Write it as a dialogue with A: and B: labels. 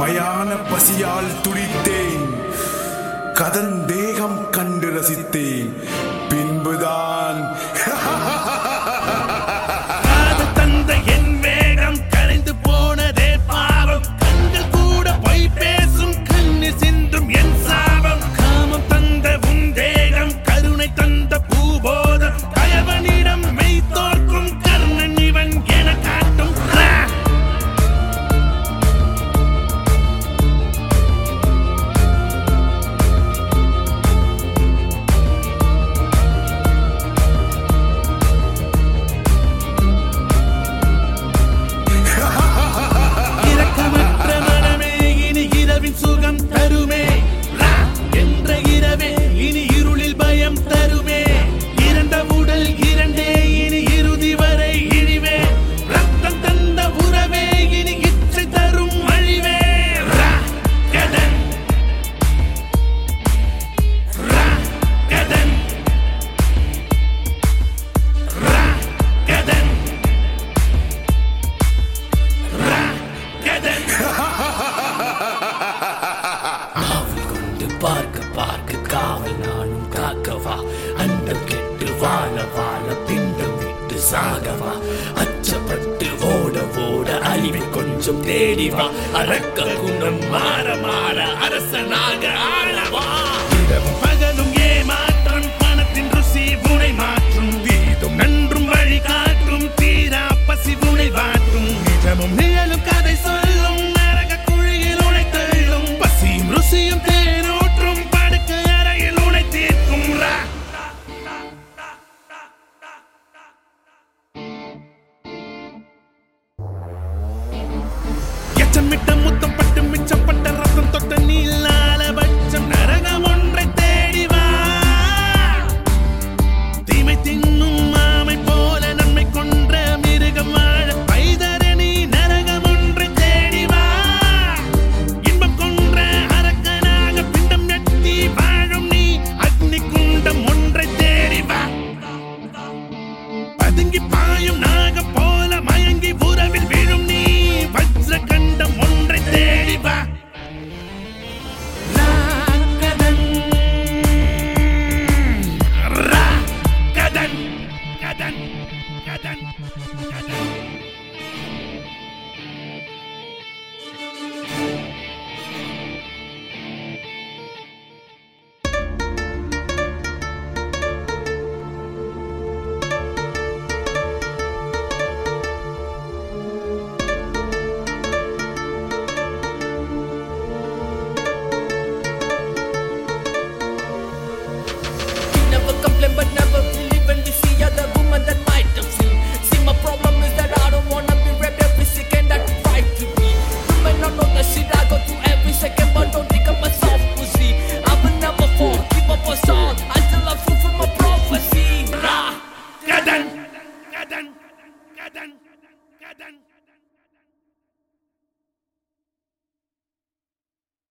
A: மயான பசியால் துடித்தேன் கதன் தேகம் கண்டு ரசித்தேன் பின்புதான்
B: காது தந்த என் வேகம் கரைந்து போனதே பாவம் கண்கள் கூட பொய் பேசும் கண்ணீர் சிந்தும் என் சாபம் காமம் தந்த உன் தேகம் கருணை தந்த பூபோதம் கயவனிடம் மெய் தோற்கும் கர்ணன் இவன் என காட்டும் ரா! இரக்கமற்ற மனமே இனி இரவின் சுகம் தருமே ரா என்ற இரவே இனி இருளில் பயம் தருமே இரண்ட உடல் இரண்டே இனி இறுதி வரை இழிவே ரத்தம் தந்த உறவே இனி இச்சை தரும் அழிவே ரா கதன் ரா கதன் ரா கதன் ரா கதன்
C: காவல் கொண்டு பார்க்க பார்க்க காவல் நானும் காக்கவா அண்டம் கெட்டு வாழ வாழ பிண்டம் விட்டு சாகவா அச்சப்பட்டு ஓட ஓட அழிவை கொஞ்சம் தேடி வா அரக்க குணம் மாற மாற அரசனாக ஆளவா
B: இரவும் பகலும் ஏமாற்றம் பணத்தின் ருசி உனை மாற்றும் வீதும் நன்றும் வழி காட்டும் தீரா பசி உனை வாட்டும் நிஜமும் நிழலும் கதை சொல்லும் நரக குழியில் உனை தள்ளும் பசியும் ருசியும் தேனும்